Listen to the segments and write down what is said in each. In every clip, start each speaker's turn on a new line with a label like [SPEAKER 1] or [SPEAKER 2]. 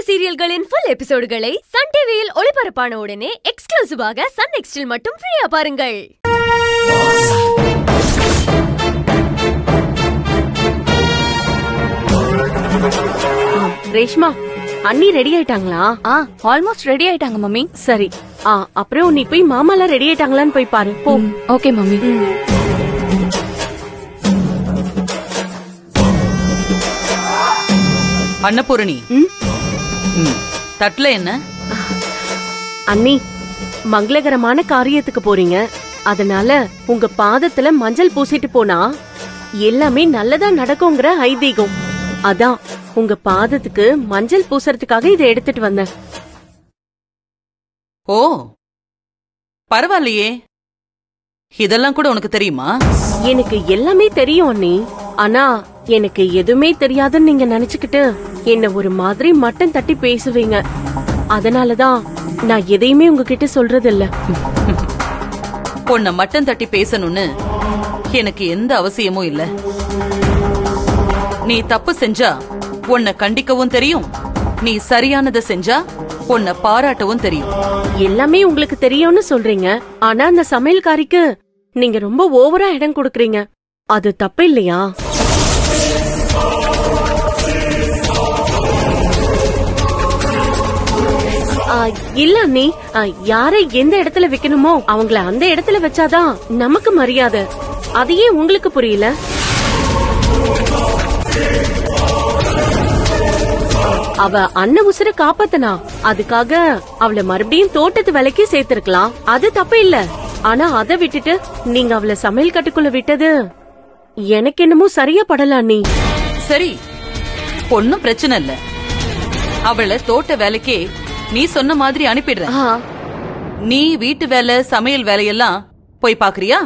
[SPEAKER 1] சீரியல்களின் full எபிசோடுகளை Sun டிவியில் ஒளிபரப்பான உடனே எக்ஸ்க்ளூசிவாக சன் நெக்ஸ்டில் மட்டும் ஃப்ரீயா பாருங்கள்
[SPEAKER 2] ரேஷ்மா அண்ணி ரெடி ஆயிட்டாங்களா
[SPEAKER 3] ஆ ஆல்மோஸ்ட் ரெடி ஆயிட்டாங்க மம்மி
[SPEAKER 2] சரி ஆ அப்புறம் நீ போய் மாமாலாம் ரெடி ஆயிட்டாங்களான்னு போய் பாரு போ
[SPEAKER 3] ஓகே மம்மி
[SPEAKER 4] அன்னபூரணி
[SPEAKER 2] ம்?
[SPEAKER 4] ம். தட்டுல என்ன
[SPEAKER 2] அண்ணி மங்களகரமான காரியத்துக்கு போறீங்க அதனால உங்க பாதத்துல மஞ்சள் பூசிட்டு போனா எல்லாமே நல்லதா நடக்குங்கிற ஐதீகம் அதான் உங்க பாதத்துக்கு மஞ்சள் பூசறதுக்காக இதை எடுத்துட்டு வந்தேன்
[SPEAKER 4] ஓ பரவாயில்லையே இதெல்லாம் கூட உனக்கு தெரியுமா
[SPEAKER 2] எனக்கு எல்லாமே தெரியும் அண்ணி ஆனா எனக்கு எதுவுமே தெரியாதுன்னு நீங்க நினைச்சுக்கிட்டு என்ன ஒரு மாதிரி மட்டம் தட்டி பேசுவீங்க அதனாலதான் நான் எதையுமே உங்ககிட்ட சொல்றது இல்ல
[SPEAKER 4] உன்னை மட்டம் தட்டி பேசணும்னு எனக்கு எந்த அவசியமும் இல்ல நீ தப்பு செஞ்சா உன்னை கண்டிக்கவும் தெரியும் நீ சரியானதை செஞ்சா உன்னை பாராட்டவும் தெரியும்
[SPEAKER 2] எல்லாமே உங்களுக்கு தெரியும்னு சொல்றீங்க ஆனா அந்த சமையல்காரிக்கு நீங்க ரொம்ப ஓவரா இடம் கொடுக்கறீங்க அது தப்பு இல்லையா ஆ, இல்ல அண்ணி ஆ, யாரை எந்த இடத்துல வைக்கணுமோ அவங்கள அந்த இடத்துல வச்சாதான் நமக்கு மரியாதை அதையே உங்களுக்கு புரியல அவ அன்ன உசுர காப்பாத்தனா அதுக்காக அவளை மறுபடியும் தோட்டத்து வேலைக்கு சேர்த்திருக்கலாம் அது தப்பு இல்ல ஆனா அதை விட்டுட்டு நீங்க அவளை சமையல் கட்டுக்குள்ள விட்டது எனக்கு என்னமோ சரியா படல அண்ணி
[SPEAKER 4] சரி ஒன்னும் பிரச்சனை இல்ல அவளை தோட்ட வேலைக்கே நீ சொன்ன மாதிரி அனுப்பிடுற
[SPEAKER 2] ஆ,
[SPEAKER 4] நீ வீட்டு வேலை சமையல் வேலையெல்லாம் போய் பாக்குறியா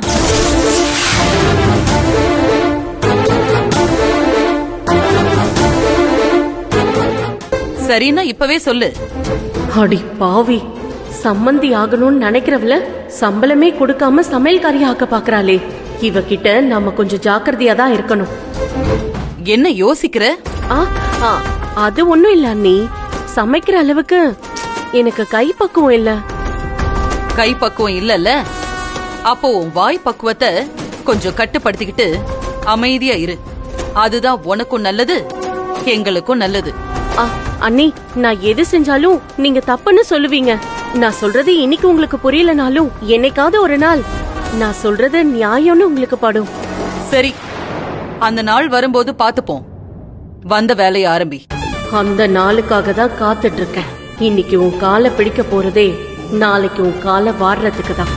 [SPEAKER 4] சரின்னா இப்பவே சொல்லு
[SPEAKER 2] அடி பாவி சம்மந்தி ஆகணும்னு நினைக்கிறவள சம்பளமே கொடுக்காம சமையல்காரி ஆக்க பாக்குறாளே இவகிட்ட நாம கொஞ்சம் ஜாக்கிரதையா தான் இருக்கணும்
[SPEAKER 4] என்ன யோசிக்கிற
[SPEAKER 2] ஆ, ஆ, அது ஒண்ணும் இல்ல அண்ணி சமைக்கிற அளவுக்கு எனக்கு கைப்பக்குவம் இல்ல
[SPEAKER 4] கை பக்குவம் இல்லல்ல அப்போ உன் வாய் பக்குவத்தை கொஞ்சம் கட்டுப்படுத்திக்கிட்டு அமைதியா இரு அதுதான் உனக்கும் நல்லது எங்களுக்கும் நல்லது
[SPEAKER 2] ஆ, அண்ணி நான் எது செஞ்சாலும் நீங்க தப்புன்னு சொல்லுவீங்க நான் சொல்றது இன்னைக்கு உங்களுக்கு புரியலனாலும் என்னைக்காவது ஒரு நாள் நான் சொல்றது நியாயம்னு உங்களுக்கு படும்
[SPEAKER 4] சரி அந்த நாள் வரும்போது பாத்துப்போம் வந்த வேலையை ஆரம்பி
[SPEAKER 2] அந்த நாளுக்காக தான் காத்துட்டு இருக்கேன் இன்னைக்கு உன் காலை பிடிக்க போறதே நாளைக்கு உன் காலை வாடுறதுக்கு தான்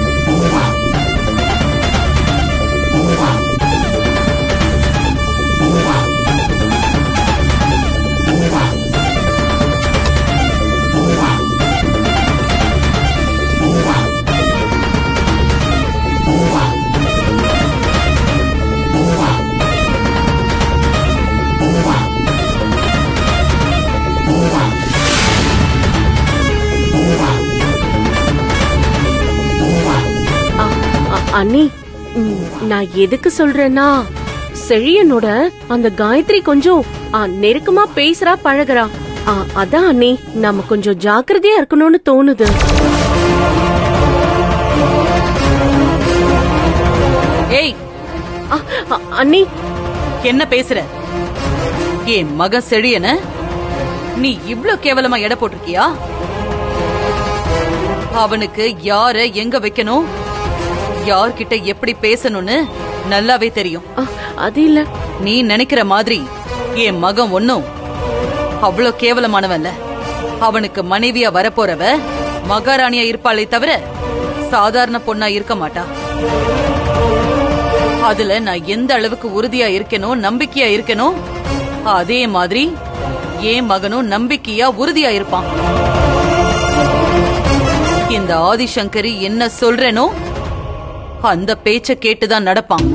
[SPEAKER 2] அ- அ- அண்ணி ம், நான் எதுக்கு சொல்றேன்னா செழியனோட அந்த காயத்ரி கொஞ்சம் ஆ, நெருக்கமா பேசுறா பழகுறா ஆ, அதான் அண்ணி நாம கொஞ்சம் ஜாக்கிரதையா இருக்கணும்னு தோணுது
[SPEAKER 4] ஏய்
[SPEAKER 2] அ, அ, அண்ணி
[SPEAKER 4] என்ன பேசுற என் மக செழியன நீ இவ்ளோ கேவலமா எடை போட்டிருக்கியா அவனுக்கு யார எங்க வைக்கணும் யார்கிட்ட எப்படி பேசணும்னு நல்லாவே தெரியும்
[SPEAKER 2] அ, அது இல்ல
[SPEAKER 4] நீ நினைக்கிற மாதிரி என் மகன் ஒன்னும் அவ்ளோ கேவலமானவன்ல அவனுக்கு மனைவியா வரப்போறவ மகாராணியா இருப்பாளே தவிர சாதாரண பொண்ணா இருக்க மாட்டா அதுல நான் எந்த அளவுக்கு உறுதியா இருக்கேனோ நம்பிக்கையா இருக்கேனோ அதே மாதிரி என் மகனும் நம்பிக்கையா உறுதியா இருப்பான் இந்த ஆதிசங்கரி என்ன சொல்றேனோ அந்த பேச்ச கேட்டுதான் நடப்பான்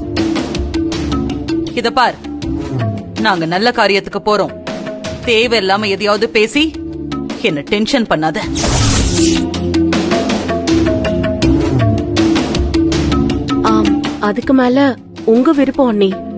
[SPEAKER 4] இத பார் நாங்க நல்ல காரியத்துக்கு போறோம் தேவையில்லாம எதையாவது பேசி என்ன டென்ஷன் பண்ணாத
[SPEAKER 2] ஆம் அதுக்கு மேல உங்க விருப்பம் அண்ணி